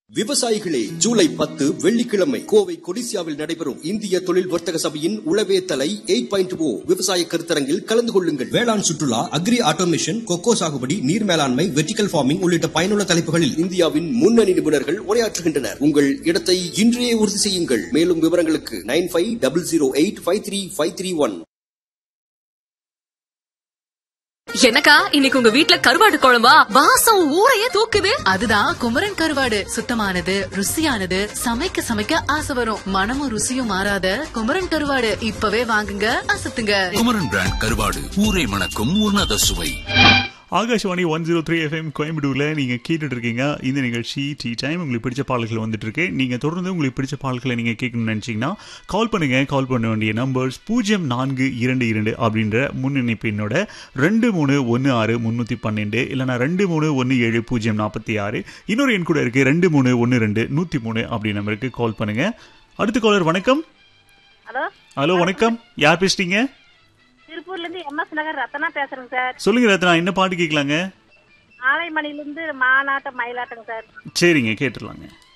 விவசாயிகளே ஜூலை பத்து வெள்ளிக்கிழமை கோவை கொடிசியாவில் நடைபெறும் இந்திய தொழில் வர்த்தக சபையின் உளவே தலை எயிட் பாயிண்ட் ஓ விவசாய கருத்தரங்கில் கலந்து கொள்ளுங்கள் வேளாண் சுற்றுலா அக்ரி ஆட்டோமேஷன் கொக்கோ சாகுபடி நீர் மேலாண்மை வெர்டிகல் ஃபார்மிங் உள்ளிட்ட பயனுள்ள தலைப்புகளில் இந்தியாவின் முன்னணி நிபுணர்கள் உரையாற்றுகின்றனர் உங்கள் இடத்தை இன்றையே உறுதி செய்யுங்கள் மேலும் விவரங்களுக்கு nine five double zero eight five three five three one எனக்கா இன்னைக்கு உங்க வீட்ல கருவாடு குழம்பா வாசம் ஊரையே தூக்குது அதுதான் குமரன் கருவாடு சுத்தமானது ருசியானது சமைக்க சமைக்க ஆசை வரும் மனமும் ருசியும் மாறாத குமரன் கருவாடு இப்பவே வாங்குங்க அசத்துங்க குமரன் பிராண்ட் கருவாடு ஊரை மணக்கும் உன்னத சுவை Akashvani one zero three FM கோயம்புத்தூரில் நீங்கள் கேட்டுட்டு இருக்கீங்க இந்த நிகழ்ச்சி டீ டைம் உங்களுக்கு பிடிச்ச பாடல்கள் வந்துட்டு இருக்கு நீங்கள் தொடர்ந்து உங்களுக்கு பிடிச்ச பாடல்களை நீங்கள் கேட்கணும்னு நினச்சிங்கன்னா கால் பண்ணுங்க கால் பண்ண வேண்டிய நம்பர்ஸ் பூஜ்ஜியம் நான்கு இரண்டு இரண்டு அப்படின்ற முன்னிணைப்பு எண்ணோட ரெண்டு மூணு ஒன்று ஆறு முந்நூற்றி பன்னெண்டு இல்லைனா ரெண்டு மூணு ஒன்று ஏழு பூஜ்ஜியம் நாற்பத்தி ஆறு இன்னொரு எண் கூட இருக்குது ரெண்டு மூணு ஒன்று ரெண்டு நூற்றி மூணு அப்படி நம்பருக்கு கால் பண்ணுங்க அடுத்த காலர் வணக்கம் ஹலோ ஹலோ வணக்கம் யார் பேசுறீங்க திருப்பூர்ல இருந்து எம்எஸ் நகர் ரத்தனா பேசுறேங்க சார் சொல்லுங்க ரத்னா என்ன பாட்டு கேட்கலாங்க ஆலைமணில இருந்து மாநாட்டம் மயிலாட்டங்க சார் சரிங்க கேட்டுடலாங்க